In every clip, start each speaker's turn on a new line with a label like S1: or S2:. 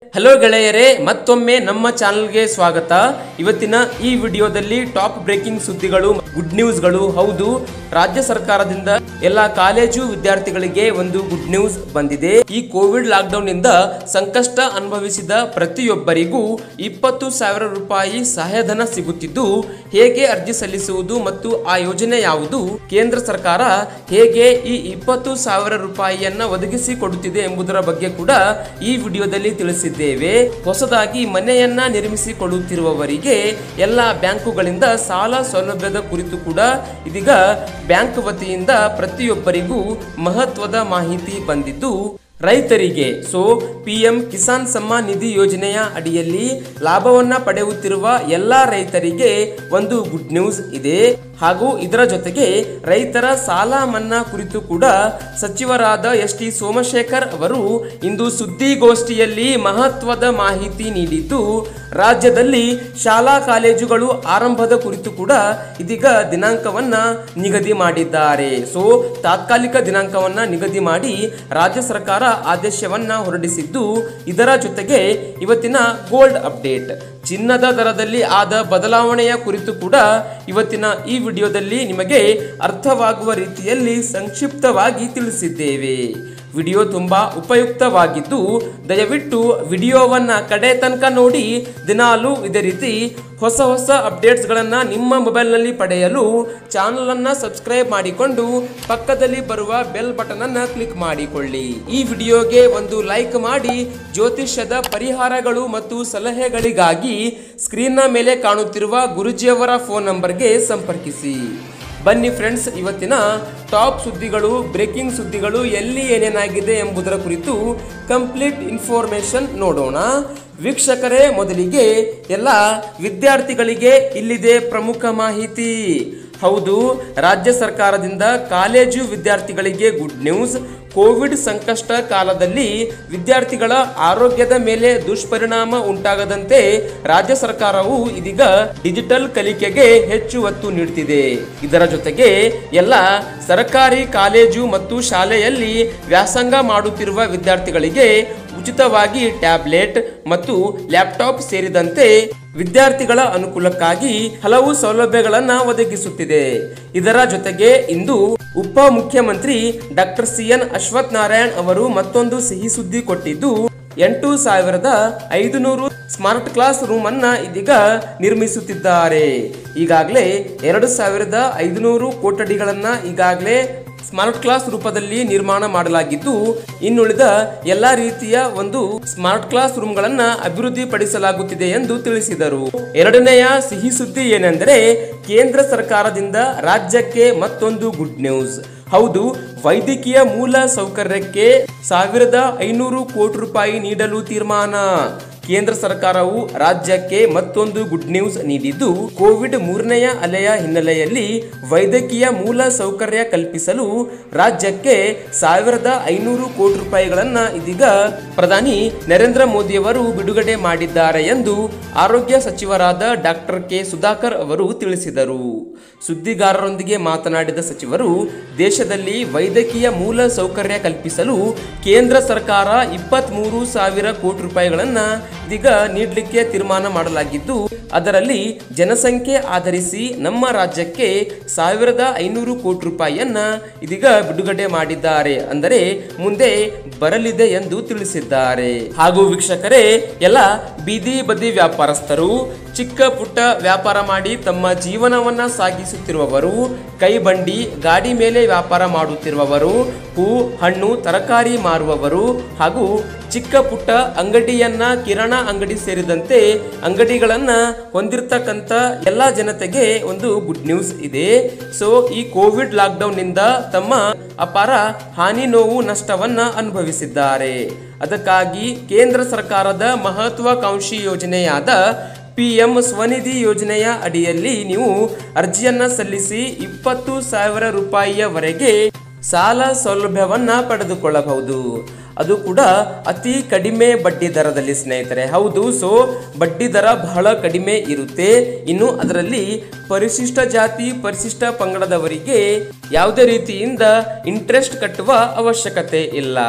S1: hello ಗೆಳೆಯರೇ ಮತ್ತೊಮ್ಮೆ ನಮ್ಮ ಚಾನಲ್ಗೆ ಸ್ವಾಗತ ಇವತ್ತಿನ ಈ ವಿಡಿಯೋದಲ್ಲಿ ಟಾಪ್ ಬ್ರೇಕಿಂಗ್ ಸುದ್ದಿಗಳು ಗುಡ್ ನ್ಯೂಸ್ಗಳು ಹೌದು ರಾಜ್ಯ ಸರ್ಕಾರದಿಂದ ಎಲ್ಲ ಕಾಲೇಜು ವಿದ್ಯಾರ್ಥಿಗಳಿಗೆ ಒಂದು ಗುಡ್ ನ್ಯೂಸ್ ಬಂದಿದೆ ಈ ಕೋವಿಡ್ ಲಾಕ್ಡೌನ್ ನಿಂದ ಸಂಕಷ್ಟ ಅನುಭವಿಸಿದ ಪ್ರತಿಯೊಬ್ಬರಿಗೂ ಇಪ್ಪತ್ತು ಸಾವಿರ ರೂಪಾಯಿ ಸಹಾಯಧನ ಸಿಗುತ್ತಿದ್ದು ಹೇಗೆ ಅರ್ಜಿ ಸಲ್ಲಿಸುವುದು ಮತ್ತು ಆ ಯೋಜನೆ ಯಾವುದು ಕೇಂದ್ರ ಸರ್ಕಾರ ಹೇಗೆ ಈ ಇಪ್ಪತ್ತು ಸಾವಿರ ರೂಪಾಯಿಯನ್ನ ಒದಗಿಸಿ ಕೊಡುತ್ತಿದೆ ಎಂಬುದರ ಬಗ್ಗೆ ಕೂಡ ಈ ವಿಡಿಯೋದಲ್ಲಿ ತಿಳಿಸಿದ್ದೇವೆ ಹೊಸದಾಗಿ ಮನೆಯನ್ನ ನಿರ್ಮಿಸಿಕೊಳ್ಳುತ್ತಿರುವವರಿಗೆ ಎಲ್ಲ ಬ್ಯಾಂಕುಗಳಿಂದ ಸಾಲ ಸೌಲಭ್ಯದ ಕುರಿತು ಕೂಡ ಇದೀಗ ಬ್ಯಾಂಕ್ ವತಿಯಿಂದ ಪ್ರತಿಯೊಬ್ಬರಿಗೂ ಮಹತ್ವದ ಮಾಹಿತಿ ಬಂದಿದ್ದು ರೈತರಿಗೆ ಸೊ ಪಿಎಂ ಕಿಸಾನ್ ಸಮ್ಮಾನ್ ನಿಧಿ ಯೋಜನೆಯ ಅಡಿಯಲ್ಲಿ ಲಾಭವನ್ನ ಪಡೆಯುತ್ತಿರುವ ಎಲ್ಲಾ ರೈತರಿಗೆ ಒಂದು ಗುಡ್ ನ್ಯೂಸ್ ಇದೆ ಹಾಗೂ ಇದರ ಜೊತೆಗೆ ರೈತರ ಸಾಲ ಮನ್ನಾ ಕುರಿತು ಕೂಡ ಸಚಿವರಾದ ಎಸ್ ಟಿ ಸೋಮಶೇಖರ್ ಅವರು ಇಂದು ಸುದ್ದಿಗೋಷ್ಠಿಯಲ್ಲಿ ಮಹತ್ವದ ಮಾಹಿತಿ ನೀಡಿದ್ದು ರಾಜ್ಯದಲ್ಲಿ ಶಾಲಾ ಕಾಲೇಜುಗಳು ಆರಂಭದ ಕುರಿತು ಕೂಡ ಇದೀಗ ದಿನಾಂಕವನ್ನ ನಿಗದಿ ಮಾಡಿದ್ದಾರೆ ಸೊ ತಾತ್ಕಾಲಿಕ ದಿನಾಂಕವನ್ನ ನಿಗದಿ ಮಾಡಿ ರಾಜ್ಯ ಸರ್ಕಾರ ಆದೇಶವನ್ನ ಹೊರಡಿಸಿದ್ದು ಇದರ ಜೊತೆಗೆ ಇವತ್ತಿನ ಗೋಲ್ಡ್ ಅಪ್ಡೇಟ್ ಚಿನ್ನದ ದರದಲ್ಲಿ ಆದ ಬದಲಾವಣೆಯ ಕುರಿತು ಕೂಡ ಇವತ್ತಿನ ಈ ವಿಡಿಯೋದಲ್ಲಿ ನಿಮಗೆ ಅರ್ಥವಾಗುವ ರೀತಿಯಲ್ಲಿ ಸಂಕ್ಷಿಪ್ತವಾಗಿ ತಿಳಿಸಿದ್ದೇವೆ ವಿಡಿಯೋ ತುಂಬಾ ಉಪಯುಕ್ತವಾಗಿದ್ದು ದಯವಿಟ್ಟು ವಿಡಿಯೋವನ್ನ ಕಡೆ ತನಕ ನೋಡಿ ದಿನಾಲು ಇದೇ ರೀತಿ ಹೊಸ ಹೊಸ ಅಪ್ಡೇಟ್ಸ್ಗಳನ್ನು ನಿಮ್ಮ ಮೊಬೈಲ್ನಲ್ಲಿ ಪಡೆಯಲು ಚಾನಲನ್ನು ಸಬ್ಸ್ಕ್ರೈಬ್ ಮಾಡಿಕೊಂಡು ಪಕ್ಕದಲ್ಲಿ ಬರುವ ಬೆಲ್ ಬಟನ್ ಅನ್ನ ಕ್ಲಿಕ್ ಮಾಡಿಕೊಳ್ಳಿ ಈ ವಿಡಿಯೋಗೆ ಒಂದು ಲೈಕ್ ಮಾಡಿ ಜ್ಯೋತಿಷ್ಯದ ಪರಿಹಾರಗಳು ಮತ್ತು ಸಲಹೆಗಳಿಗಾಗಿ ಸ್ಕ್ರೀನ್ನ ಮೇಲೆ ಕಾಣುತ್ತಿರುವ ಗುರುಜಿಯವರ ಫೋನ್ ನಂಬರ್ಗೆ ಸಂಪರ್ಕಿಸಿ ಬನ್ನಿ ಫ್ರೆಂಡ್ಸ್ ಇವತ್ತಿನ ಟಾಪ್ ಸುದ್ದಿಗಳು ಬ್ರೇಕಿಂಗ್ ಸುದ್ದಿಗಳು ಎಲ್ಲಿ ಏನೇನಾಗಿದೆ ಎಂಬುದರ ಕುರಿತು ಕಂಪ್ಲೀಟ್ ಇನ್ಫಾರ್ಮೇಶನ್ ನೋಡೋಣ ವೀಕ್ಷಕರೇ ಮೊದಲಿಗೆ ಎಲ್ಲ ವಿದ್ಯಾರ್ಥಿಗಳಿಗೆ ಇಲ್ಲಿದೆ ಪ್ರಮುಖ ಮಾಹಿತಿ ಹೌದು ರಾಜ್ಯ ಸರ್ಕಾರದಿಂದ ಕಾಲೇಜು ವಿದ್ಯಾರ್ಥಿಗಳಿಗೆ ಗುಡ್ ನ್ಯೂಸ್ ಕೋವಿಡ್ ಸಂಕಷ್ಟ ಕಾಲದಲ್ಲಿ ವಿದ್ಯಾರ್ಥಿಗಳ ಆರೋಗ್ಯದ ಮೇಲೆ ದುಷ್ಪರಿಣಾಮ ಉಂಟಾಗದಂತೆ ರಾಜ್ಯ ಸರ್ಕಾರವು ಇದೀಗ ಡಿಜಿಟಲ್ ಕಲಿಕೆಗೆ ಹೆಚ್ಚು ಒತ್ತು ನೀಡುತ್ತಿದೆ ಇದರ ಜೊತೆಗೆ ಎಲ್ಲ ಸರ್ಕಾರಿ ಕಾಲೇಜು ಮತ್ತು ಶಾಲೆಯಲ್ಲಿ ವ್ಯಾಸಂಗ ಮಾಡುತ್ತಿರುವ ವಿದ್ಯಾರ್ಥಿಗಳಿಗೆ ಉಚಿತವಾಗಿ ಟ್ಯಾಬ್ಲೆಟ್ ಮತ್ತು ಲ್ಯಾಪ್ಟಾಪ್ ಸೇರಿದಂತೆ ವಿದ್ಯಾರ್ಥಿಗಳ ಅನುಕೂಲಕ್ಕಾಗಿ ಹಲವು ಸೌಲಭ್ಯಗಳನ್ನ ಒದಗಿಸುತ್ತಿದೆ ಇದರ ಜೊತೆಗೆ ಇಂದು ಉಪ ಮುಖ್ಯಮಂತ್ರಿ doctor C N Ashwath Narayan ಅವರು ಮತ್ತೊಂದು ಸಿಹಿ ಸುದ್ದಿ ಕೊಟ್ಟಿದ್ದು ಎಂಟು ಸಾವಿರದ ಐದುನೂರು ಸ್ಮಾರ್ಟ್ ಕ್ಲಾಸ್ ರೂಮ್ ಅನ್ನ ಇದೀಗ ನಿರ್ಮಿಸುತ್ತಿದ್ದಾರೆ ಈಗಾಗಲೇ ಎರಡು ಸಾವಿರದ ಐದುನೂರು ಕೊಠಡಿಗಳನ್ನ ಈಗಾಗಲೇ ಸ್ಮಾರ್ಟ್ ಕ್ಲಾಸ್ ರೂಪದಲ್ಲಿ ನಿರ್ಮಾಣ ಮಾಡಲಾಗಿದ್ದು ಇನ್ನುಳಿದ ಎಲ್ಲಾ ರೀತಿಯ ಒಂದು ಸ್ಮಾರ್ಟ್ ಕ್ಲಾಸ್ ರೂಮ್ಗಳನ್ನ ಅಭಿವೃದ್ಧಿ ಪಡಿಸಲಾಗುತ್ತಿದೆ ಎಂದು ತಿಳಿಸಿದರು ಎರಡನೆಯ ಸಿಹಿ ಸುದ್ದಿ ಏನೆಂದರೆ ಕೇಂದ್ರ ಸರ್ಕಾರದಿಂದ ರಾಜ್ಯಕ್ಕೆ ಮತ್ತೊಂದು ಗುಡ್ ನ್ಯೂಸ್ ಹೌದು ವೈದ್ಯಕೀಯ ಮೂಲ ಸೌಕರ್ಯಕ್ಕೆ ಸಾವಿರದ ಐನೂರು ಕೋಟಿ ರೂಪಾಯಿ ನೀಡಲು ತೀರ್ಮಾನ ಕೇಂದ್ರ ಸರ್ಕಾರವು ರಾಜ್ಯಕ್ಕೆ ಮತ್ತೊಂದು ಗುಡ್ ನ್ಯೂಸ್ ನೀಡಿದ್ದು ಕೋವಿಡ್ ಮೂರನೆಯ ಅಲೆಯ ಹಿನ್ನೆಲೆಯಲ್ಲಿ ವೈದ್ಯಕೀಯ ಮೂಲ ಸೌಕರ್ಯ ಕಲ್ಪಿಸಲು ರಾಜ್ಯಕ್ಕೆ ಸಾವಿರದ ಐನೂರು ಕೋಟಿ ರೂಪಾಯಿಗಳನ್ನ ಇದೀಗ ಪ್ರಧಾನಿ ನರೇಂದ್ರ ಮೋದಿಯವರು ಬಿಡುಗಡೆ ಮಾಡಿದ್ದಾರೆ ಎಂದು ಆರೋಗ್ಯ ಸಚಿವರಾದ ಡಾಕ್ಟರ್ ಕೆ ಸುಧಾಕರ್ ಅವರು ತಿಳಿಸಿದರು ಸುದ್ದಿಗಾರರೊಂದಿಗೆ ಮಾತನಾಡಿದ ಸಚಿವರು ದೇಶದಲ್ಲಿ ವೈದ್ಯಕೀಯ ಮೂಲ ಸೌಕರ್ಯ ಕಲ್ಪಿಸಲು ಕೇಂದ್ರ ಸರ್ಕಾರ ಇಪ್ಪತ್ತ್ಮೂರು ಸಾವಿರ ಕೋಟಿ ರೂಪಾಯಿಗಳನ್ನ ಇದೀಗ ನೀಡಲಿಕ್ಕೆ ತೀರ್ಮಾನ ಮಾಡಲಾಗಿದ್ದು ಅದರಲ್ಲಿ ಜನಸಂಖ್ಯೆ ಆಧರಿಸಿ ನಮ್ಮ ರಾಜ್ಯಕ್ಕೆ ಸಾವಿರದ ಐನೂರು ಕೋಟಿ ರೂಪಾಯಿಯನ್ನ ಇದೀಗ ಬಿಡುಗಡೆ ಮಾಡಿದ್ದಾರೆ ಅಂದರೆ ಮುಂದೆ ಬರಲಿದೆ ಎಂದು ತಿಳಿಸಿದ್ದಾರೆ ಹಾಗೂ ವೀಕ್ಷಕರೇ ಎಲ್ಲ ಬೀದಿ ಬದಿ ವ್ಯಾಪಾರಸ್ಥರು ಚಿಕ್ಕ ಪುಟ್ಟ ವ್ಯಾಪಾರ ಮಾಡಿ ತಮ್ಮ ಜೀವನವನ್ನ ಸಾಗಿಸುತ್ತಿರುವವರು ಕೈಬಂಡಿ ಗಾಡಿ ಮೇಲೆ ವ್ಯಾಪಾರ ಮಾಡುತ್ತಿರುವವರು ಹೂ ಹಣ್ಣು ತರಕಾರಿ ಮಾರುವವರು ಹಾಗೂ ಚಿಕ್ಕ ಪುಟ್ಟ ಅಂಗಡಿಯನ್ನ ಕಿರಾಣ ಅಂಗಡಿ ಸೇರಿದಂತೆ ಅಂಗಡಿಗಳನ್ನ ಹೊಂದಿರತಕ್ಕಂತ ಎಲ್ಲ ಜನತೆಗೆ ಒಂದು ಗುಡ್ ನ್ಯೂಸ್ ಇದೆ ಸೊ ಈ ಕೋವಿಡ್ ಲಾಕ್ಡೌನ್ ನಿಂದ ತಮ್ಮ ಅಪಾರ ಹಾನಿ ನೋವು ನಷ್ಟವನ್ನ ಅನುಭವಿಸಿದ್ದಾರೆ ಅದಕ್ಕಾಗಿ ಕೇಂದ್ರ ಸರ್ಕಾರದ ಮಹತ್ವಾಕಾಂಕ್ಷಿ ಯೋಜನೆಯಾದ ಪಿ ಎಂ ಸ್ವನಿಧಿ ಯೋಜನೆಯ ಅಡಿಯಲ್ಲಿ ನೀವು ಅರ್ಜಿಯನ್ನ ಸಲ್ಲಿಸಿ ಇಪ್ಪತ್ತು ಸಾವಿರ ರೂಪಾಯಿಯವರೆಗೆ ಸಾಲ ಸೌಲಭ್ಯವನ್ನ ಪಡೆದುಕೊಳ್ಳಬಹುದು ಅದು ಕೂಡ ಅತಿ ಕಡಿಮೆ ಬಡ್ಡಿ ದರದಲ್ಲಿ ಸ್ನೇಹಿತರೆ ಹೌದು ಸೊ ಬಡ್ಡಿ ದರ ಬಹಳ ಕಡಿಮೆ ಇರುತ್ತೆ ಇನ್ನು ಅದರಲ್ಲಿ ಪರಿಶಿಷ್ಟ ಜಾತಿ ಪರಿಶಿಷ್ಟ ಪಂಗಡದವರಿಗೆ ಯಾವುದೇ ರೀತಿಯಿಂದ ಇಂಟ್ರೆಸ್ಟ್ ಕಟ್ಟುವ ಅವಶ್ಯಕತೆ ಇಲ್ಲ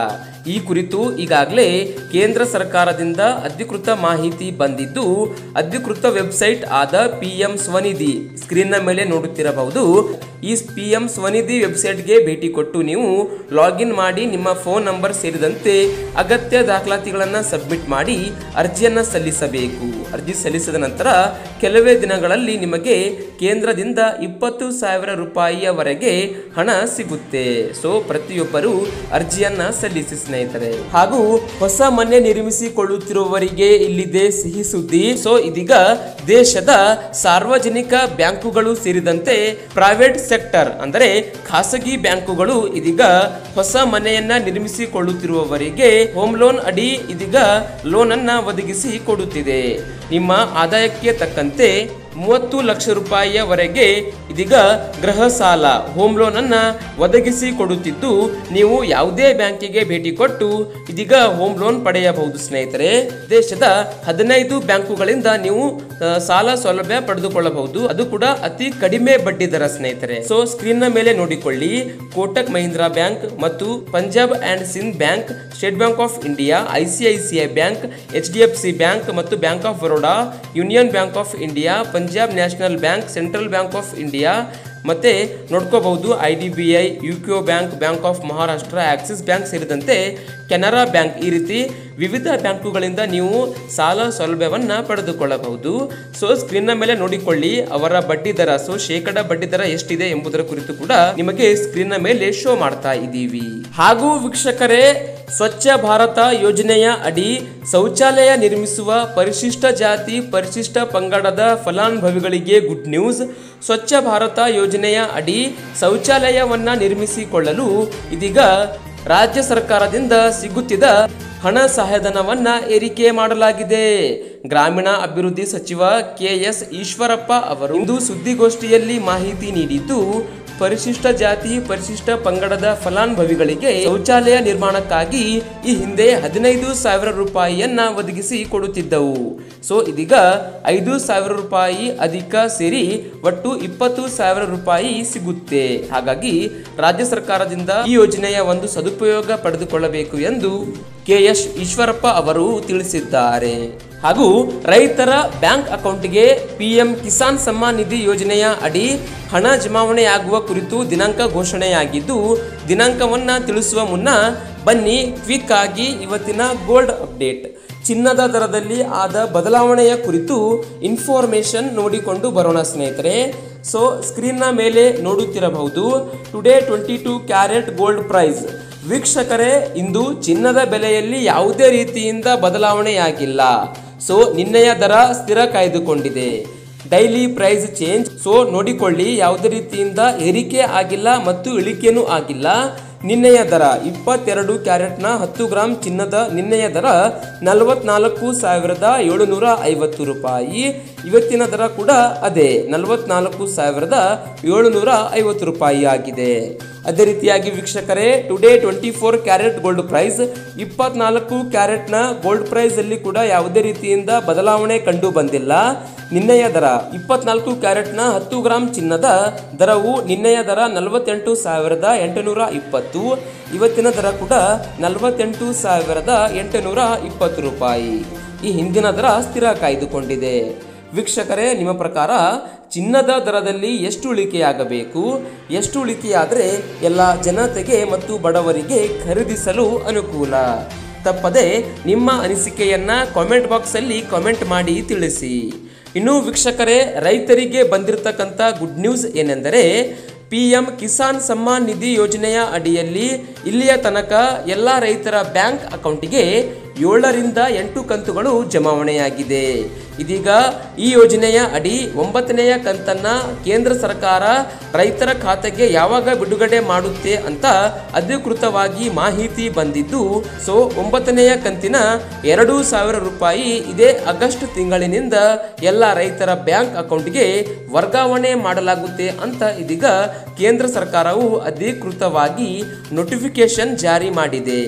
S1: ಈ ಕುರಿತು ಈಗಾಗಲೇ ಕೇಂದ್ರ ಸರ್ಕಾರದಿಂದ ಅಧಿಕೃತ ಮಾಹಿತಿ ಬಂದಿದ್ದು ಅಧಿಕೃತ ವೆಬ್ಸೈಟ್ ಆದ ಪಿ ಎಂ ಸ್ವನಿಧಿ ಸ್ಕ್ರೀನ್ನ ಮೇಲೆ ನೋಡುತ್ತಿರಬಹುದು ಈ ಪಿ ಎಂ ಸ್ವನಿಧಿ ವೆಬ್ಸೈಟ್ಗೆ ಭೇಟಿ ಕೊಟ್ಟು ನೀವು ಲಾಗಿನ್ ಮಾಡಿ ನಿಮ್ಮ ಫೋನ್ ನಂಬರ್ ಸೇರಿದಂತೆ ಅಗತ್ಯ ದಾಖಲಾತಿಗಳನ್ನು ಸಬ್ಮಿಟ್ ಮಾಡಿ ಅರ್ಜಿಯನ್ನು ಸಲ್ಲಿಸಬೇಕು ಅರ್ಜಿ ಸಲ್ಲಿಸಿದ ನಂತರ ಕೆಲವೇ ದಿನಗಳಲ್ಲಿ ನಿಮಗೆ ಕೇಂದ್ರದಿಂದ ಇಪ್ಪತ್ತು ಸಾವಿರ ರೂಪಾಯಿಯವರೆಗೆ ಹಣ ಸಿಗುತ್ತೆ ಸೊ ಪ್ರತಿಯೊಬ್ಬರು ಅರ್ಜಿಯನ್ನ ಸಲ್ಲಿಸಿ ಸ್ನೇಹಿತರೆ ಹಾಗೂ ಹೊಸ ಮನೆ ನಿರ್ಮಿಸಿಕೊಳ್ಳುತ್ತಿರುವವರಿಗೆ ಇಲ್ಲಿದೆ ಸಿಹಿ ಸುದ್ದಿ ಸೊ ಇದೀಗ ದೇಶದ ಸಾರ್ವಜನಿಕ ಬ್ಯಾಂಕುಗಳು ಸೇರಿದಂತೆ ಪ್ರೈವೇಟ್ ಸೆಕ್ಟರ್ ಅಂದರೆ ಖಾಸಗಿ ಬ್ಯಾಂಕುಗಳು ಇದೀಗ ಹೊಸ ಮನೆಯನ್ನ ನಿರ್ಮಿಸಿಕೊಳ್ಳುತ್ತಿರುವವರಿಗೆ ಹೋಮ್ ಲೋನ್ ಅಡಿ ಇದೀಗ ಲೋನ್ ಅನ್ನ ಒದಗಿಸಿ ಕೊಡುತ್ತಿದೆ ನಿಮ್ಮ ಆದಾಯಕ್ಕೆ ತಕ್ಕಂತೆ ಮೂವತ್ತು ಲಕ್ಷ ರೂಪಾಯಿಯವರೆಗೆ ಇದೀಗ ಗೃಹ ಸಾಲ ಹೋಮ್ ಲೋನ್ ಅನ್ನ ಒದಗಿಸಿ ಕೊಡುತ್ತಿದ್ದು ನೀವು ಯಾವುದೇ ಬ್ಯಾಂಕಿಗೆ ಭೇಟಿ ಕೊಟ್ಟು ಇದೀಗ ಹೋಮ್ ಲೋನ್ ಪಡೆಯಬಹುದು ಸ್ನೇಹಿತರೆ ದೇಶದ ಹದಿನೈದು ಬ್ಯಾಂಕುಗಳಿಂದ ನೀವು ಆ, ಸಾಲ ಸೌಲಭ್ಯ ಪಡೆದುಕೊಳ್ಳಬಹುದು ಅದು ಕೂಡ ಅತಿ ಕಡಿಮೆ ಬಡ್ಡಿ ದರ ಸ್ನೇಹಿತರೆ ಸೊ ಸ್ಕ್ರೀನ್ ನ ಮೇಲೆ ನೋಡಿಕೊಳ್ಳಿ ಕೋಟಕ್ ಮಹೀಂದ್ರಾ ಬ್ಯಾಂಕ್ ಮತ್ತು Punjab and Sind Bank State Bank of India ICICI Bank H D F C Bank ಮತ್ತು Bank of Baroda Union Bank of India Punjab National Bank Central Bank of India ಮತ್ತೆ ನೋಡ್ಕೋಬಹುದು I D B I U Q Bank Bank of Maharashtra Axis Bank ಸೇರಿದಂತೆ Canara bank ಈ ರೀತಿ ವಿವಿಧ ಬ್ಯಾಂಕುಗಳಿಂದ ನೀವು ಸಾಲ ಸೌಲಭ್ಯವನ್ನ ಪಡೆದುಕೊಳ್ಳಬಹುದು ಸೊ ಸ್ಕ್ರೀನ್ನ ಮೇಲೆ ನೋಡಿಕೊಳ್ಳಿ ಅವರ ಬಡ್ಡಿ ದರ ಸೊ ಶೇಕಡ ಬಡ್ಡಿ ದರ ಎಷ್ಟಿದೆ ಎಂಬುದರ ಕುರಿತು ಕೂಡ ನಿಮಗೆ ಸ್ಕ್ರೀನ್ನ ಮೇಲೆ ಶೋ ಮಾಡ್ತಾ ಇದ್ದೀವಿ ಹಾಗೂ ವೀಕ್ಷಕರೇ ಸ್ವಚ್ಛ ಭಾರತ ಯೋಜನೆಯ ಅಡಿ ಶೌಚಾಲಯ ನಿರ್ಮಿಸುವ ಪರಿಶಿಷ್ಟ ಜಾತಿ ಪರಿಶಿಷ್ಟ ಪಂಗಡದ ಫಲಾನುಭವಿಗಳಿಗೆ ಗುಡ್ ನ್ಯೂಸ್ ಸ್ವಚ್ಛ ಭಾರತ ಯೋಜನೆಯ ಅಡಿ ಶೌಚಾಲಯವನ್ನ ನಿರ್ಮಿಸಿಕೊಳ್ಳಲು ಇದೀಗ ರಾಜ್ಯ ಸರ್ಕಾರದಿಂದ ಸಿಗುತ್ತಿದ್ದ ಹಣ ಸಹಾಯಧನವನ್ನ ಏರಿಕೆ ಮಾಡಲಾಗಿದೆ ಗ್ರಾಮೀಣ ಅಭಿವೃದ್ಧಿ ಸಚಿವ ಕೆ ಎಸ್ ಈಶ್ವರಪ್ಪ ಅವರು ಇಂದು ಸುದ್ದಿಗೋಷ್ಠಿಯಲ್ಲಿ ಮಾಹಿತಿ ನೀಡಿದ್ದು ಪರಿಶಿಷ್ಟ ಜಾತಿ ಪರಿಶಿಷ್ಟ ಪಂಗಡದ ಫಲಾನುಭವಿಗಳಿಗೆ ಶೌಚಾಲಯ ನಿರ್ಮಾಣಕ್ಕಾಗಿ ಈ ಹಿಂದೆ ಹದಿನೈದು ಸಾವಿರ ರೂಪಾಯಿಯನ್ನ ಒದಗಿಸಿ ಕೊಡುತ್ತಿದ್ದವು ಸೊ ಇದೀಗ ಐದು ಸಾವಿರ ರೂಪಾಯಿ ಅಧಿಕ ಸೇರಿ ಒಟ್ಟು ಇಪ್ಪತ್ತು ಸಾವಿರ ರೂಪಾಯಿ ಸಿಗುತ್ತೆ ಹಾಗಾಗಿ ರಾಜ್ಯ ಸರ್ಕಾರದಿಂದ ಈ ಯೋಜನೆಯ ಒಂದು ಸದುಪಯೋಗ ಪಡೆದುಕೊಳ್ಳಬೇಕು ಎಂದು ಕೆ ಎಸ್ ಈಶ್ವರಪ್ಪ ಅವರು ತಿಳಿಸಿದ್ದಾರೆ ಹಾಗೂ ರೈತರ ಬ್ಯಾಂಕ್ ಅಕೌಂಟ್ಗೆ ಪಿಎಂ ಕಿಸಾನ್ ಸಮ್ಮಾನ್ ನಿಧಿ ಯೋಜನೆಯ ಅಡಿ ಹಣ ಜಮಾವಣೆಯಾಗುವ ಕುರಿತು ದಿನಾಂಕ ಘೋಷಣೆಯಾಗಿದ್ದು ದಿನಾಂಕವನ್ನ ತಿಳಿಸುವ ಮುನ್ನ ಬನ್ನಿ ಕ್ವಿಕ್ ಆಗಿ ಇವತ್ತಿನ ಗೋಲ್ಡ್ ಅಪ್ಡೇಟ್ ಚಿನ್ನದ ದರದಲ್ಲಿ ಆದ ಬದಲಾವಣೆಯ ಕುರಿತು ಇನ್ಫಾರ್ಮೇಶನ್ ನೋಡಿಕೊಂಡು ಬರೋಣ ಸ್ನೇಹಿತರೆ ಸೊ ಸ್ಕ್ರೀನ್ನ ಮೇಲೆ ನೋಡುತ್ತಿರಬಹುದು today twenty two carat gold price ವೀಕ್ಷಕರೇ ಇಂದು ಚಿನ್ನದ ಬೆಲೆಯಲ್ಲಿ ಯಾವುದೇ ರೀತಿಯಿಂದ ಬದಲಾವಣೆಯಾಗಿಲ್ಲ ಸೊ ನಿನ್ನೆಯ ದರ ಸ್ಥಿರ ಕಾಯ್ದುಕೊಂಡಿದೆ ಡೈಲಿ ಪ್ರೈಸ್ ಚೇಂಜ್ ಸೊ ನೋಡಿಕೊಳ್ಳಿ ಯಾವುದೇ ರೀತಿಯಿಂದ ಏರಿಕೆ ಆಗಿಲ್ಲ ಮತ್ತು ಇಳಿಕೆನೂ ಆಗಿಲ್ಲ ನಿನ್ನೆಯ ದರ ಇಪ್ಪತ್ತೆರಡು ಕ್ಯಾರೆಟ್ನ ಹತ್ತು ಗ್ರಾಂ ಚಿನ್ನದ ನಿನ್ನೆಯ ದರ ನಲವತ್ನಾಲ್ಕು ಸಾವಿರದ ಏಳುನೂರ ಐವತ್ತು ರೂಪಾಯಿ ಇವತ್ತಿನ ದರ ಕೂಡ ಅದೇ ನಲವತ್ನಾಲ್ಕು ಸಾವಿರದ ಏಳುನೂರ ಐವತ್ತು ರೂಪಾಯಿ ಆಗಿದೆ ಅದೇ ರೀತಿಯಾಗಿ ವೀಕ್ಷಕರೇ today twenty four carat gold price ಇಪ್ಪತ್ನಾಲ್ಕು ಕ್ಯಾರೆಟ್ನ ಗೋಲ್ಡ್ ಪ್ರೈಸ್ ಅಲ್ಲಿ ಕೂಡ ಯಾವುದೇ ರೀತಿಯಿಂದ ಬದಲಾವಣೆ ಕಂಡು ಬಂದಿಲ್ಲ ನಿನ್ನೆಯ ದರ ಇಪ್ಪತ್ನಾಲ್ಕು ಕ್ಯಾರೆಟ್ನ ಹತ್ತು ಗ್ರಾಂ ಚಿನ್ನದ ದರವು ನಿನ್ನೆಯ ದರ ನಲವತ್ತೆಂಟು ಸಾವಿರದ ಎಂಟುನೂರ ಇಪ್ಪತ್ತು ಇವತ್ತಿನ ದರ ಕೂಡ ನಲವತ್ತೆಂಟು ಸಾವಿರದ ಎಂಟುನೂರ ಇಪ್ಪತ್ತು ರೂಪಾಯಿ ಈ ಹಿಂದಿನ ದರ ಸ್ಥಿರ ಕಾಯ್ದುಕೊಂಡಿದೆ ವೀಕ್ಷಕರೇ ನಿಮ್ಮ ಪ್ರಕಾರ ಚಿನ್ನದ ದರದಲ್ಲಿ ಎಷ್ಟು ಇಳಿಕೆಯಾಗಬೇಕು ಎಷ್ಟು ಇಳಿಕೆಯಾದರೆ ಎಲ್ಲ ಜನತೆಗೆ ಮತ್ತು ಬಡವರಿಗೆ ಖರೀದಿಸಲು ಅನುಕೂಲ ತಪ್ಪದೆ ನಿಮ್ಮ ಅನಿಸಿಕೆಯನ್ನ ಕಾಮೆಂಟ್ ಬಾಕ್ಸಲ್ಲಿ ಕಾಮೆಂಟ್ ಮಾಡಿ ತಿಳಿಸಿ ಇನ್ನು ವೀಕ್ಷಕರೇ ರೈತರಿಗೆ ಬಂದಿರತಕ್ಕಂಥ ಗುಡ್ ನ್ಯೂಸ್ ಏನೆಂದರೆ ಪಿ ಎಂ ಕಿಸಾನ್ ಸಮ್ಮಾನ್ ನಿಧಿ ಯೋಜನೆಯ ಅಡಿಯಲ್ಲಿ ಇಲ್ಲಿಯ ತನಕ ಎಲ್ಲ ರೈತರ ಬ್ಯಾಂಕ್ ಅಕೌಂಟಿಗೆ ಏಳರಿಂದ ಎಂಟು ಕಂತುಗಳು ಜಮಾವಣೆಯಾಗಿದೆ ಇದೀಗ ಈ ಯೋಜನೆಯ ಅಡಿ ಒಂಬತ್ತನೆಯ ಕಂತನ್ನ ಕೇಂದ್ರ ಸರ್ಕಾರ ರೈತರ ಖಾತೆಗೆ ಯಾವಾಗ ಬಿಡುಗಡೆ ಮಾಡುತ್ತೆ ಅಂತ ಅಧಿಕೃತವಾಗಿ ಮಾಹಿತಿ ಬಂದಿದ್ದು ಸೊ ಒಂಬತ್ತನೆಯ ಕಂತಿನ ಎರಡು ಸಾವಿರ ರೂಪಾಯಿ ಇದೇ ಆಗಸ್ಟ್ ತಿಂಗಳಿನಿಂದ ಎಲ್ಲ ರೈತರ ಬ್ಯಾಂಕ್ ಅಕೌಂಟ್ಗೆ ವರ್ಗಾವಣೆ ಮಾಡಲಾಗುತ್ತೆ ಅಂತ ಇದೀಗ ಕೇಂದ್ರ ಸರ್ಕಾರವು ಅಧಿಕೃತವಾಗಿ ನೋಟಿಫಿಕೇಶನ್ ಜಾರಿ ಮಾಡಿದೆ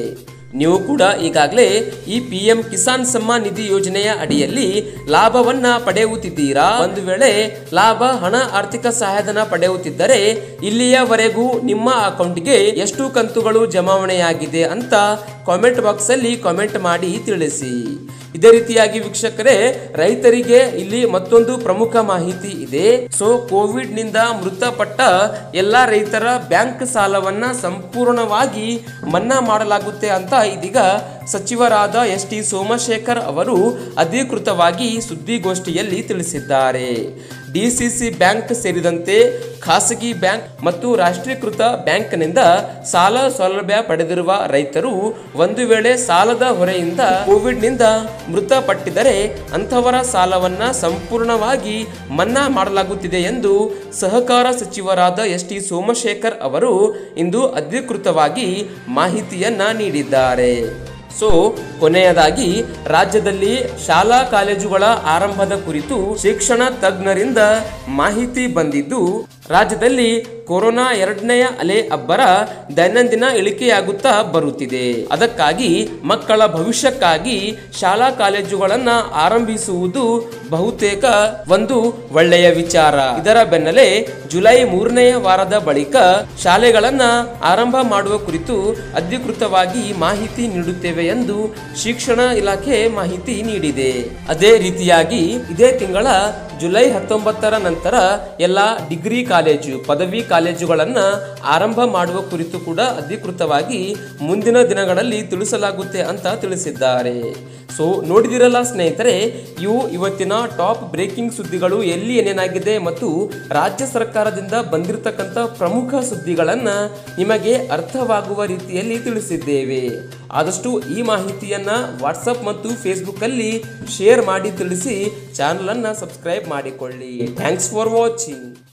S1: ನೀವು ಕೂಡ ಈಗಾಗಲೇ ಈ ಪಿ ಎಂ ಕಿಸಾನ್ ಸಮ್ಮಾನ್ ನಿಧಿ ಯೋಜನೆಯ ಅಡಿಯಲ್ಲಿ ಲಾಭವನ್ನ ಪಡೆಯುತ್ತಿದ್ದೀರಾ ಒಂದು ವೇಳೆ ಲಾಭ ಹಣ ಆರ್ಥಿಕ ಸಹಾಯಧನ ಪಡೆಯುತ್ತಿದ್ದರೆ ಇಲ್ಲಿಯವರೆಗೂ ನಿಮ್ಮ ಅಕೌಂಟ್ಗೆ ಎಷ್ಟು ಕಂತುಗಳು ಜಮಾವಣೆಯಾಗಿದೆ ಅಂತ ಕಾಮೆಂಟ್ ಬಾಕ್ಸ್ ಅಲ್ಲಿ ಕಾಮೆಂಟ್ ಮಾಡಿ ತಿಳಿಸಿ ಇದೇ ರೀತಿಯಾಗಿ ವೀಕ್ಷಕರೇ ರೈತರಿಗೆ ಇಲ್ಲಿ ಮತ್ತೊಂದು ಪ್ರಮುಖ ಮಾಹಿತಿ ಇದೆ ಸೊ ಕೋವಿಡ್ ನಿಂದ ಮೃತಪಟ್ಟ ಎಲ್ಲಾ ರೈತರ ಬ್ಯಾಂಕ್ ಸಾಲವನ್ನ ಸಂಪೂರ್ಣವಾಗಿ ಮನ್ನಾ ಮಾಡಲಾಗುತ್ತೆ ಅಂತ ಇದೀಗ ಸಚಿವರಾದ ಎಸ್ ಟಿ ಸೋಮಶೇಖರ್ ಅವರು ಅಧಿಕೃತವಾಗಿ ಸುದ್ದಿಗೋಷ್ಠಿಯಲ್ಲಿ ತಿಳಿಸಿದ್ದಾರೆ ಡಿಸಿಸಿ ಬ್ಯಾಂಕ್ ಸೇರಿದಂತೆ ಖಾಸಗಿ ಬ್ಯಾಂಕ್ ಮತ್ತು ರಾಷ್ಟ್ರೀಕೃತ ಬ್ಯಾಂಕ್ನಿಂದ ಸಾಲ ಸೌಲಭ್ಯ ಪಡೆದಿರುವ ರೈತರು ಒಂದು ವೇಳೆ ಸಾಲದ ಹೊರೆಯಿಂದ ಕೋವಿಡ್ನಿಂದ ಮೃತಪಟ್ಟಿದ್ದರೆ ಅಂಥವರ ಸಾಲವನ್ನ ಸಂಪೂರ್ಣವಾಗಿ ಮನ್ನಾ ಮಾಡಲಾಗುತ್ತಿದೆ ಎಂದು ಸಹಕಾರ ಸಚಿವರಾದ ಎಸ್ ಟಿ ಸೋಮಶೇಖರ್ ಅವರು ಇಂದು ಅಧಿಕೃತವಾಗಿ ಮಾಹಿತಿಯನ್ನ ನೀಡಿದ್ದಾರೆ ಸೊ ಕೊನೆಯದಾಗಿ ರಾಜ್ಯದಲ್ಲಿ ಶಾಲಾ ಕಾಲೇಜುಗಳ ಆರಂಭದ ಕುರಿತು ಶಿಕ್ಷಣ ತಜ್ಞರಿಂದ ಮಾಹಿತಿ ಬಂದಿದ್ದು ರಾಜ್ಯದಲ್ಲಿ ಕೊರೋನಾ ಎರಡನೆಯ ಅಲೆ ಅಬ್ಬರ ದೈನಂದಿನ ಇಳಿಕೆಯಾಗುತ್ತಾ ಬರುತ್ತಿದೆ ಅದಕ್ಕಾಗಿ ಮಕ್ಕಳ ಭವಿಷ್ಯಕ್ಕಾಗಿ ಶಾಲಾ ಕಾಲೇಜುಗಳನ್ನ ಆರಂಭಿಸುವುದು ಬಹುತೇಕ ಒಂದು ಒಳ್ಳೆಯ ವಿಚಾರ ಇದರ ಬೆನ್ನಲ್ಲೇ ಜುಲೈ ಮೂರನೆಯ ವಾರದ ಬಳಿಕ ಶಾಲೆಗಳನ್ನ ಆರಂಭ ಮಾಡುವ ಕುರಿತು ಅಧಿಕೃತವಾಗಿ ಮಾಹಿತಿ ನೀಡುತ್ತೇವೆ ಎಂದು ಶಿಕ್ಷಣ ಇಲಾಖೆ ಮಾಹಿತಿ ನೀಡಿದೆ ಅದೇ ರೀತಿಯಾಗಿ ಇದೇ ತಿಂಗಳ ಜುಲೈ ಹತ್ತೊಂಬತ್ತರ ನಂತರ ಎಲ್ಲ ಡಿಗ್ರಿ ಕಾಲೇಜು ಪದವಿ ಕಾಲೇಜುಗಳನ್ನ ಆರಂಭ ಮಾಡುವ ಕುರಿತು ಕೂಡ ಅಧಿಕೃತವಾಗಿ ಮುಂದಿನ ದಿನಗಳಲ್ಲಿ ತಿಳಿಸಲಾಗುತ್ತೆ ಅಂತ ತಿಳಿಸಿದ್ದಾರೆ ಸೊ ನೋಡಿದಿರಲ್ಲ ಸ್ನೇಹಿತರೆ ಇವು ಇವತ್ತಿನ ಟಾಪ್ ಬ್ರೇಕಿಂಗ್ ಸುದ್ದಿಗಳು ಎಲ್ಲಿ ಏನೇನಾಗಿದೆ ಮತ್ತು ರಾಜ್ಯ ಸರ್ಕಾರದಿಂದ ಬಂದಿರತಕ್ಕಂಥ ಪ್ರಮುಖ ಸುದ್ದಿಗಳನ್ನ ನಿಮಗೆ ಅರ್ಥವಾಗುವ ರೀತಿಯಲ್ಲಿ ತಿಳಿಸಿದ್ದೇವೆ ಆದಷ್ಟು ಈ ಮಾಹಿತಿಯನ್ನ ವಾಟ್ಸಪ್ ಮತ್ತು ಫೇಸ್ಬುಕ್ ಅಲ್ಲಿ ಶೇರ್ ಮಾಡಿ ತಿಳಿಸಿ ಚಾನಲ್ ಅನ್ನ ಸಬ್ಸ್ಕ್ರೈಬ್ ಮಾಡಿಕೊಳ್ಳಿ ಥ್ಯಾಂಕ್ಸ್ ಫಾರ್ ವಾಚಿಂಗ್